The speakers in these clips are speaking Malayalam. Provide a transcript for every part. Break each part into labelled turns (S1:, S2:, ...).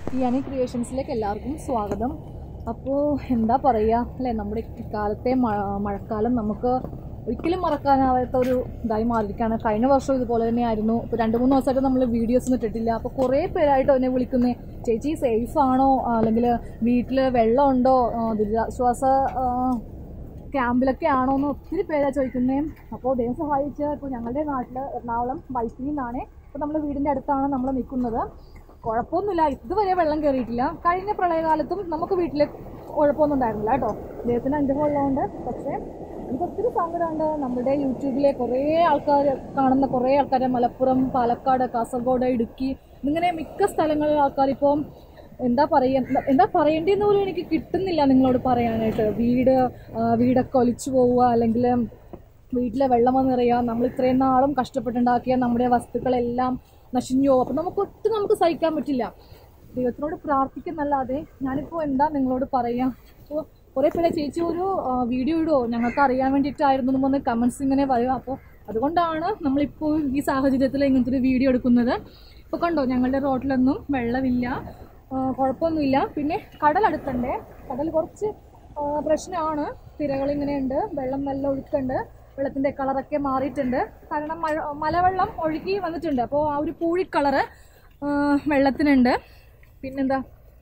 S1: ടിയാനി ക്രിയേഷൻസിലേക്ക് എല്ലാവർക്കും സ്വാഗതം അപ്പോൾ എന്താ പറയുക അല്ലേ നമ്മുടെ ഇക്കാലത്തെ മഴ മഴക്കാലം നമുക്ക് ഒരിക്കലും മറക്കാനാവാത്ത ഒരു ഇതായി മാറിയിരിക്കുകയാണ് കഴിഞ്ഞ വർഷം ഇതുപോലെ തന്നെയായിരുന്നു ഇപ്പോൾ രണ്ട് മൂന്ന് ദിവസമായിട്ട് നമ്മൾ വീഡിയോസ് ഒന്നും ഇട്ടിട്ടില്ല അപ്പോൾ കുറേ പേരായിട്ട് എന്നെ വിളിക്കുന്നേ ചേച്ചി സേഫ് ആണോ അല്ലെങ്കിൽ വീട്ടിൽ വെള്ളമുണ്ടോ ആ, ദുരിതാശ്വാസ ആ, ക്യാമ്പിലൊക്കെ ആണോ എന്ന് ഒത്തിരി പേരാ ചോദിക്കുന്നേ അപ്പോൾ ദൈവം സഹായിച്ച് ഇപ്പോൾ ഞങ്ങളുടെ നാട്ടിൽ എറണാകുളം വൈപ്പിൽ നിന്നാണ് ഇപ്പോൾ നമ്മൾ വീടിൻ്റെ അടുത്താണ് നമ്മൾ നിൽക്കുന്നത് കുഴപ്പമൊന്നുമില്ല ഇതുവരെ വെള്ളം കയറിയിട്ടില്ല കഴിഞ്ഞ പ്രളയകാലത്തും നമുക്ക് വീട്ടിൽ കുഴപ്പമൊന്നും ഉണ്ടായിരുന്നില്ല കേട്ടോ ദൈവത്തിന് അനുഗ്രഹം ഉള്ളതുകൊണ്ട് പക്ഷേ എനിക്ക് ഒത്തിരി സങ്കടമുണ്ട് നമ്മുടെ യൂട്യൂബിലെ കുറേ ആൾക്കാർ കാണുന്ന കുറേ ആൾക്കാർ മലപ്പുറം പാലക്കാട് കാസർഗോഡ് ഇടുക്കി ഇങ്ങനെ മിക്ക സ്ഥലങ്ങളിലെ ആൾക്കാർ ഇപ്പോൾ എന്താ പറയുക എന്താ പറയേണ്ടതെന്ന് പോലും എനിക്ക് കിട്ടുന്നില്ല നിങ്ങളോട് പറയാനായിട്ട് വീട് ആ, വീടൊക്കെ ഒലിച്ചു പോവുക അല്ലെങ്കിൽ വീട്ടിലെ വെള്ളം വന്ന് നിറയുക നമ്മൾ ഇത്രയും നാളും കഷ്ടപ്പെട്ടുണ്ടാക്കിയ നമ്മുടെ വസ്തുക്കളെല്ലാം നശിഞ്ഞു പോകും അപ്പം നമുക്ക് ഒട്ടും നമുക്ക് സഹിക്കാൻ പറ്റില്ല ദൈവത്തിനോട് പ്രാർത്ഥിക്കുന്നല്ലാതെ ഞാനിപ്പോൾ എന്താ നിങ്ങളോട് പറയാം അപ്പോൾ കുറേ പേരെ ചേച്ചി ഒരു ആ, വീഡിയോ ഇടുമോ ഞങ്ങൾക്ക് അറിയാൻ വേണ്ടിയിട്ടായിരുന്നു എന്ന് പറഞ്ഞ് കമൻസ് ഇങ്ങനെ വരും അപ്പോൾ അതുകൊണ്ടാണ് നമ്മളിപ്പോൾ ഈ സാഹചര്യത്തിൽ ഇങ്ങനത്തെ ഒരു വീഡിയോ എടുക്കുന്നത് ഇപ്പോൾ കണ്ടോ ഞങ്ങളുടെ റോഡിലൊന്നും വെള്ളമില്ല ആ, കുഴപ്പമൊന്നുമില്ല പിന്നെ കടലടുത്തുണ്ട് കടൽ കുറച്ച് ആ, പ്രശ്നമാണ് തിരകളിങ്ങനെയുണ്ട് വെള്ളം നല്ല ഒഴുക്കുണ്ട് വെള്ളത്തിൻ്റെ കളറൊക്കെ മാറിയിട്ടുണ്ട് കാരണം മഴ മലവെള്ളം ഒഴുകി വന്നിട്ടുണ്ട് അപ്പോൾ ആ ഒരു പൂഴി കളറ് വെള്ളത്തിനുണ്ട് പിന്നെന്താ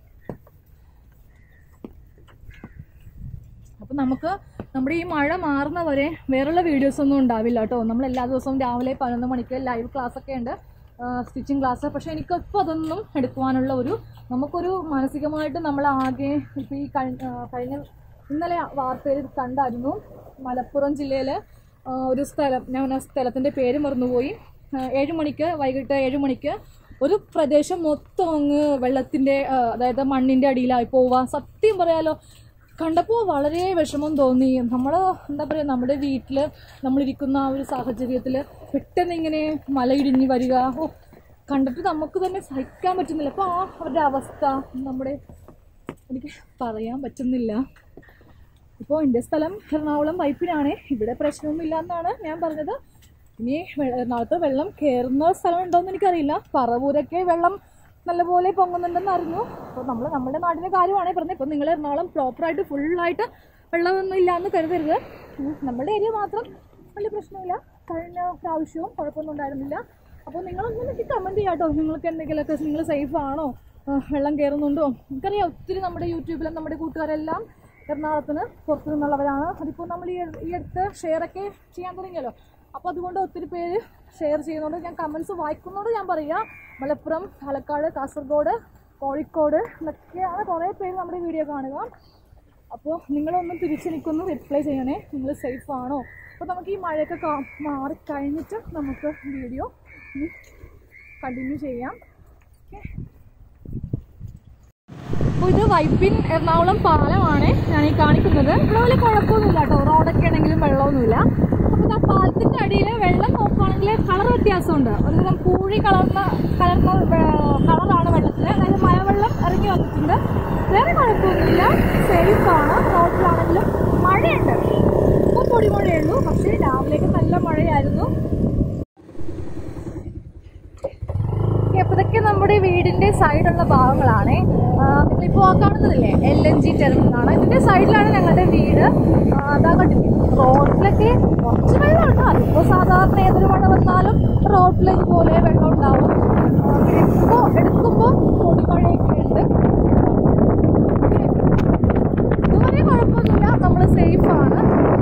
S1: അപ്പം നമുക്ക് നമ്മുടെ ഈ മഴ മാറുന്നവരെ വേറെയുള്ള വീഡിയോസ് ഒന്നും ഉണ്ടാവില്ല കേട്ടോ നമ്മൾ എല്ലാ ദിവസവും രാവിലെ പതിനൊന്ന് മണിക്ക് ലൈവ് ക്ലാസ് ഒക്കെ ഉണ്ട് സ്റ്റിച്ചിങ് ക്ലാസ് പക്ഷേ എനിക്കിപ്പോൾ അതൊന്നും എടുക്കുവാനുള്ള ഒരു നമുക്കൊരു മാനസികമായിട്ട് നമ്മൾ ആകെ ഇപ്പോൾ ഈ കഴിഞ്ഞ ആ, കഴിഞ്ഞ ഇന്നലെ വാർത്തയിൽ കണ്ടായിരുന്നു മലപ്പുറം ജില്ലയിൽ ഒരു സ്ഥലം ഞാൻ ആ സ്ഥലത്തിൻ്റെ പേര് മറന്നുപോയി ആ, ഏഴ് മണിക്ക് വൈകിട്ട് ഏഴ് മണിക്ക് ഒരു പ്രദേശം മൊത്തം അങ്ങ് വെള്ളത്തിൻ്റെ ആ, അതായത് മണ്ണിൻ്റെ അടിയിലായി പോവുക സത്യം പറയാലോ കണ്ടപ്പോൾ വളരെ വിഷമം തോന്നി നമ്മൾ എന്താ പറയുക നമ്മുടെ വീട്ടിൽ നമ്മളിരിക്കുന്ന ആ ഒരു സാഹചര്യത്തിൽ പെട്ടെന്ന് ഇങ്ങനെ മലയിടിഞ്ഞ് വരിക ഓ കണ്ടിട്ട് നമുക്ക് തന്നെ സഹിക്കാൻ പറ്റുന്നില്ല അപ്പോൾ ആ അവരുടെ അവസ്ഥ നമ്മുടെ എനിക്ക് പറയാൻ പറ്റുന്നില്ല ഇപ്പോൾ എൻ്റെ സ്ഥലം എറണാകുളം വൈപ്പിനാണ് ഇവിടെ പ്രശ്നമൊന്നുമില്ല എന്നാണ് ഞാൻ പറഞ്ഞത് ഇനി വെ- എറണാകുളത്ത് വെള്ളം കയറുന്ന സ്ഥലം ഉണ്ടോയെന്ന് എനിക്കറിയില്ല പറവൂരൊക്കെ വെള്ളം നല്ലപോലെ പൊങ്ങുന്നുണ്ടെന്ന് അറിഞ്ഞു അപ്പോൾ നമ്മൾ നമ്മുടെ നാടിൻ്റെ കാര്യമാണ് പറഞ്ഞത് ഇപ്പോൾ നിങ്ങൾ എറണാകുളം പ്രോപ്പറായിട്ട് ഫുള്ളായിട്ട് വെള്ളമൊന്നും ഇല്ലയെന്ന് കരുതരുത് ഉം, നമ്മുടെ ഏരിയ മാത്രം വലിയ പ്രശ്നമില്ല കഴിഞ്ഞ പ്രാവശ്യവും കുഴപ്പമൊന്നും ഉണ്ടായിരുന്നില്ല അപ്പോൾ നിങ്ങളൊന്നും എനിക്ക് കമൻറ്റ് ചെയ്യാം കേട്ടോ നിങ്ങൾക്ക് എന്തെങ്കിലുമൊക്കെ നിങ്ങൾ സേഫ് ആണോ ആ, വെള്ളം കയറുന്നുണ്ടോ എനിക്കറിയാം ഒത്തിരി നമ്മുടെ യൂട്യൂബിലും നമ്മുടെ കൂട്ടുകാരെല്ലാം എറണാകുളത്തിന് പുറത്തു നിന്നുള്ളവരാണ് അതിപ്പോൾ നമ്മൾ ഈ ഈ അടുത്ത് ഷെയറൊക്കെ ചെയ്യാൻ തുടങ്ങിയല്ലോ അപ്പോൾ അതുകൊണ്ട് ഒത്തിരി പേര് ഷെയർ ചെയ്യുന്നുണ്ട് ഞാൻ കമൻസ് വായിക്കുന്നതുകൊണ്ട് ഞാൻ പറയുക മലപ്പുറം പാലക്കാട് കാസർഗോഡ് കോഴിക്കോട് എന്നൊക്കെയാണ് കുറേ പേര് നമ്മുടെ വീഡിയോ കാണുക അപ്പോൾ നിങ്ങളൊന്നും തിരിച്ചു നിൽക്കുന്നു റിപ്ലൈ ചെയ്യണേ നിങ്ങൾ സേഫ് ആണോ അപ്പോൾ നമുക്ക് ഈ മഴയൊക്കെ കാ മാറിക്കഴിഞ്ഞിട്ട് നമുക്ക് വീഡിയോ കണ്ടിന്യൂ ചെയ്യാം ഓക്കെ അപ്പോൾ ഇത് വൈപ്പിൻ എറണാകുളം പാലമാണ് ഞാൻ ഈ കാണിക്കുന്നത് ഇവിടെ വലിയ കുഴപ്പമൊന്നുമില്ല കേട്ടോ റോഡൊക്കെ ആണെങ്കിലും വെള്ളമൊന്നുമില്ല അപ്പോൾ ആ പാലത്തിൻ്റെ അടിയിൽ വെള്ളം നോക്കുകയാണെങ്കിൽ കളർ വ്യത്യാസമുണ്ട് ഒരുതരം പൂഴി കളർന്ന കലർന്ന വെ- കളറാണ് വെള്ളത്തിന് അതായത് മഴവെള്ളം ഇറങ്ങി വന്നിട്ടുണ്ട് വേറെ കുഴപ്പമൊന്നുമില്ല സേഫാണ് റോഡിലാണെങ്കിലും മഴയുണ്ട് ഇപ്പോൾ പൊടിമഴയേ ഉള്ളൂ പക്ഷേ രാവിലെയൊക്കെ നല്ല മഴയായിരുന്നു ഓക്കെ, അപ്പൊ ഇതൊക്കെ നമ്മുടെ വീടിന്റെ സൈഡുള്ള ഭാഗങ്ങളാണ് നിങ്ങളിപ്പോ ആ കാണുന്നതില്ലേ എൽ എൻ ജി ടെർമിനലാണ് ഇതിന്റെ സൈഡിലാണ് ഞങ്ങളുടെ വീട് ആ, അതാ കണ്ടില്ലേ റോഡിലൊക്കെ കുറച്ച് വെള്ളമുണ്ട് അതിപ്പോ സാധാരണ ഏതൊരു മഴ വന്നാലും റോഡിൽ ഇതുപോലെ വെള്ളം ഉണ്ടാവും ആ, പിന്നെ ഇപ്പോ എടുക്കുമ്പോൾ പൊടിമഴയൊക്കെ ഉണ്ട് ഓക്കെ. ഇതുവരെ കുഴപ്പമൊന്നുമില്ല നമ്മൾ സേഫ് ആണ്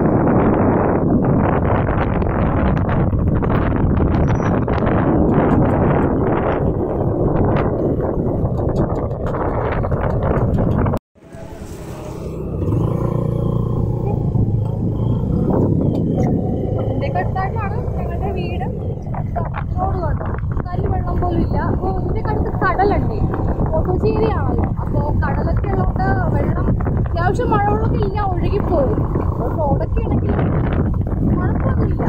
S1: അതിന്റെ അടുത്തായിട്ടാണ് ഞങ്ങളുടെ വീട് റോഡ് കണ്ടോ കല്ല് വെള്ളം പോലും ഇല്ല അപ്പോൾ ഇതിന്റെ അടുത്ത് കടലുണ്ട് കൊച്ചി ഏരിയ ആണല്ലോ അപ്പോൾ കടലൊക്കെ ഉള്ളതുകൊണ്ട് വെള്ളം അത്യാവശ്യം മഴവെള്ളമൊക്കെ ഇല്ല ഒഴുകിപ്പോകും അപ്പോൾ റോഡൊക്കെ ആണെങ്കിലും കുഴപ്പമൊന്നുമില്ല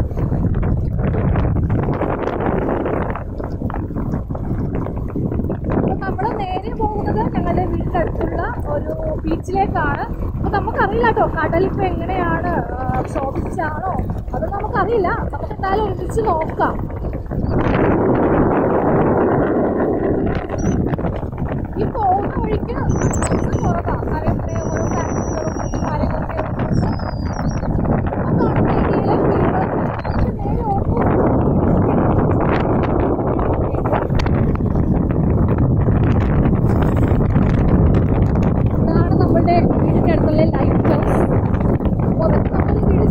S1: അപ്പോൾ നമ്മൾ നേരെ പോകുന്നത് ഞങ്ങളുടെ വീടിൻ്റെ അടുത്തുള്ള ഒരു ബീച്ചിലേക്കാണ് അപ്പോൾ നമുക്കറിയില്ല കേട്ടോ കടലിപ്പോൾ എങ്ങനെയാണ് ആ, ക്ഷോഭിച്ചാണോ അത് നമുക്കറിയില്ല നമുക്ക് എന്തായാലും ഒരുമിച്ച് നോക്കാം ഈ പോകുന്ന വഴിക്ക് അഡ്വഞ്ചർ കുറവാ കാരണം ഇവിടെ ഓരോ ഫാക്ടറികളും കാര്യങ്ങളൊക്കെ ഉണ്ട്. ആ കാണുന്ന ഏരിയയിലെ വീടുകളൊക്കെ പക്ഷെ നേരെ ഇതാണ് നമ്മുടെ വീടിൻ്റെ അടുത്തുള്ള ലൈറ്റ് ഹൗസ് പുറത്ത് നമ്മൾ വീട്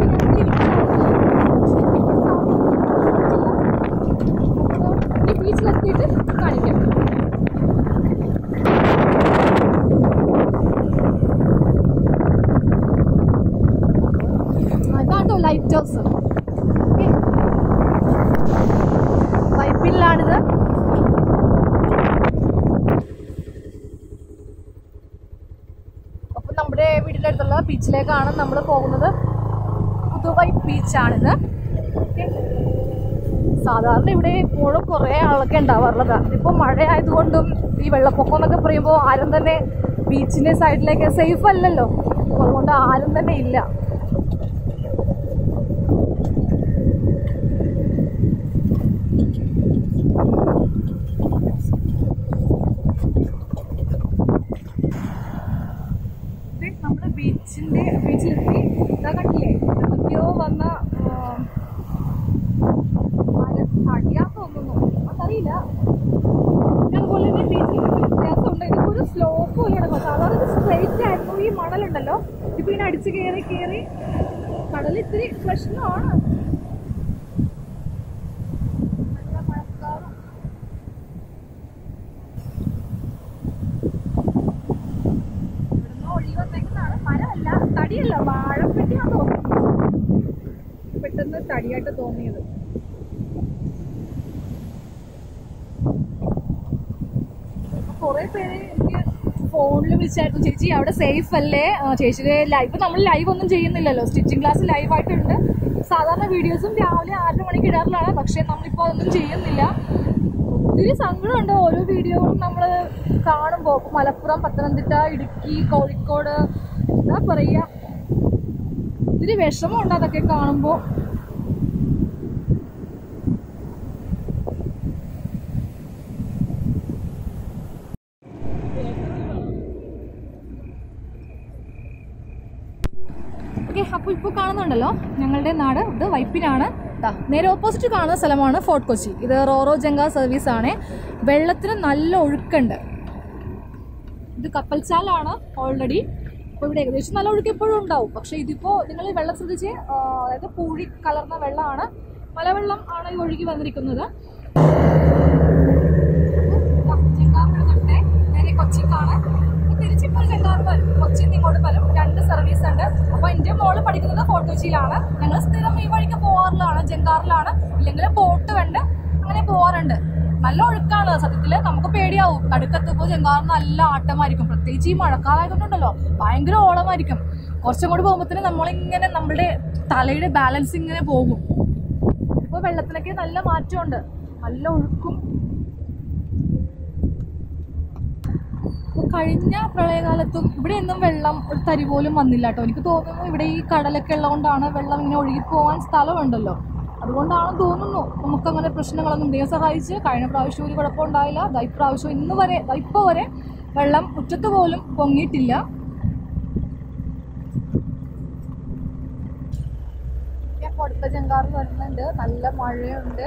S1: ചെയ്യാൻ ഈ ബീച്ചിലെത്തിയിട്ട് കാണിക്കാം ആ, ഇതാട്ടോ ലൈറ്റ് ഹൗസ് പൈപ്പിലാണിത് അപ്പം നമ്മുടെ വീടിൻ്റെ അടുത്തുള്ള ബീച്ചിലേക്കാണ് നമ്മൾ പോകുന്നത് പുതുവൈ ബീച്ചാണിത് ഓക്കെ സാധാരണ ഇവിടെ ഇപ്പോഴും കുറേ ആളൊക്കെ ഉണ്ടാവാറുള്ളതാണ് ഇപ്പോൾ മഴ ആയതുകൊണ്ടും ഈ വെള്ളപ്പൊക്കം എന്നൊക്കെ പറയുമ്പോൾ ആരും തന്നെ ബീച്ചിൻ്റെ സൈഡിലേക്ക് സേഫ് അല്ലല്ലോ അപ്പോൾ അതുകൊണ്ട് ആരും തന്നെ ഇല്ല നമ്മൾ ബീച്ചിൻ്റെ ബീച്ചിലെത്തി ഇതാ കണ്ടില്ലേ എന്തൊക്കെയോ വന്ന ആ, മര തടിയാൻ തോന്നുന്നു അതറിയില്ല പിന്നെ അതുപോലെ തന്നെ ബീച്ചിൽ വ്യത്യാസമുണ്ട് ഇതിപ്പോ ഒരു സ്ലോപ്പ് പോലെ കിടക്കും സാധാരണ ഇത് സ്ട്രെയിറ്റ് ആയിരുന്നു ഈ മണലുണ്ടല്ലോ ഇപ്പൊ ഇങ്ങനെ അടിച്ച് കയറി കയറി കടൽ ഇത്തിരി പ്രശ്നമാണ് നല്ല മഴക്കാറും ഇവിടുന്ന് ഒഴുകി വന്നേക്കുന്നതാണ് മരമല്ല തടിയല്ല വാഴപ്പെട്ടിയാന്ന് തോന്നുന്നു പെട്ടെന്ന് തടിയായിട്ട് തോന്നിയത് കുറെ പേര് എനിക്ക് ഫോണിൽ വിളിച്ചായിരുന്നു ചേച്ചി അവിടെ സേഫ് അല്ലേ ആ, ചേച്ചിയുടെ ലൈവ് ഇപ്പൊ നമ്മൾ ലൈവ് ഒന്നും ചെയ്യുന്നില്ലല്ലോ സ്റ്റിച്ചിങ് ക്ലാസ് ലൈവ് ആയിട്ടുണ്ട് സാധാരണ വീഡിയോസും രാവിലെ ആറ് മണിക്ക് ഇടാറിലാണ് പക്ഷെ നമ്മളിപ്പോ അതൊന്നും ചെയ്യുന്നില്ല ഒത്തിരി സങ്കടമുണ്ട് ഓരോ വീഡിയോകളും നമ്മൾ കാണുമ്പോൾ മലപ്പുറം പത്തനംതിട്ട ഇടുക്കി കോഴിക്കോട് എന്താ പറയുക ഒത്തിരി വിഷമമുണ്ട് അതൊക്കെ കാണുമ്പോൾ ഓക്കെ അപ്പോൾ ഇപ്പോൾ കാണുന്നുണ്ടല്ലോ ഞങ്ങളുടെ നാട് ഇത് വൈപ്പിനാണ് ദാ, നേരെ ഓപ്പോസിറ്റ് കാണുന്ന സ്ഥലമാണ് ഫോർട്ട് കൊച്ചി ഇത് റോറോ ജങ്ക സർവീസ് ആണ് വെള്ളത്തിന് നല്ല ഒഴുക്കുണ്ട് ഇത് കപ്പൽച്ചാലാണ് ഓൾറെഡി അപ്പോൾ ഇവിടെ ഏകദേശം നല്ല ഒഴുക്ക് എപ്പോഴും ഉണ്ടാവും പക്ഷേ ഇതിപ്പോൾ നിങ്ങൾ വെള്ളം ശ്രദ്ധിച്ച് ആ, അതായത് പൂഴി കലർന്ന വെള്ളമാണ് മലവെള്ളം ആണ് ഈ ഒഴുകി വന്നിരിക്കുന്നത് ദാ, ചെങ്കാറിവിടെ തൊട്ടേ നേരെ കൊച്ചിക്കാണ് അപ്പോൾ തിരിച്ചിപ്പോൾ ചെങ്കാറ് വരും കൊച്ചിയിൽ നിന്ന് ഇങ്ങോട്ട് വരും രണ്ട് സർവീസ് ഉണ്ട് അപ്പോൾ എൻ്റെ മോള് പഠിക്കുന്നത് ഫോർട്ട് കൊച്ചിയിലാണ് ഞങ്ങൾ സ്ഥിരം ഈ വഴിക്ക് പോകാറുള്ളതാണ് ജങ്കാറിലാണ് ഇല്ലെങ്കിൽ ബോട്ട് ഉണ്ട് അങ്ങനെ പോകാറുണ്ട് നല്ല ഒഴുക്കാണ് സത്യത്തില് നമുക്ക് പേടിയാവും കടുക്കത്തിപ്പോ ചെങ്കാറ് നല്ല ആട്ടമായിരിക്കും പ്രത്യേകിച്ച് ഈ മഴക്കാലമായതുകൊണ്ടല്ലോ ഭയങ്കര ഓളമായിരിക്കും കുറച്ചും കൂടി പോകുമ്പോഴത്തേന് നമ്മളിങ്ങനെ നമ്മുടെ തലയുടെ ബാലൻസ് ഇങ്ങനെ പോകും ഇപ്പൊ വെള്ളത്തിനൊക്കെ നല്ല മാറ്റമുണ്ട് നല്ല ഒഴുക്കും ഇപ്പൊ കഴിഞ്ഞ പ്രളയകാലത്തും ഇവിടെ ഒന്നും വെള്ളം ഒരു തരി പോലും വന്നില്ല കേട്ടോ എനിക്ക് തോന്നുന്നു ഇവിടെ ഈ കടലൊക്കെ ഉള്ളതുകൊണ്ടാണ് വെള്ളം ഇങ്ങനെ ഒഴുകി പോകാൻ സ്ഥലമുണ്ടല്ലോ അതുകൊണ്ടാണെന്ന് തോന്നുന്നു നമുക്ക് അങ്ങനെ പ്രശ്നങ്ങളൊന്നും ദൈവം സഹായിച്ച് കഴിഞ്ഞ പ്രാവശ്യം ഒരു കുഴപ്പമുണ്ടായില്ല ദാ ഇപ്രാവശ്യം ഇന്ന് വരെ ദാ ഇപ്പൊ വരെ വെള്ളം മുറ്റത്ത് പോലും പൊങ്ങിയിട്ടില്ല കൊടുത്ത ചെങ്കാറ് വരുന്നുണ്ട് നല്ല മഴയുണ്ട്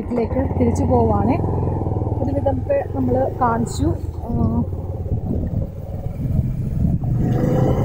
S1: വീട്ടിലേക്ക് തിരിച്ചു പോവാണേ ഒരുവിധം നമ്മൾ കാണിച്ചു ആ,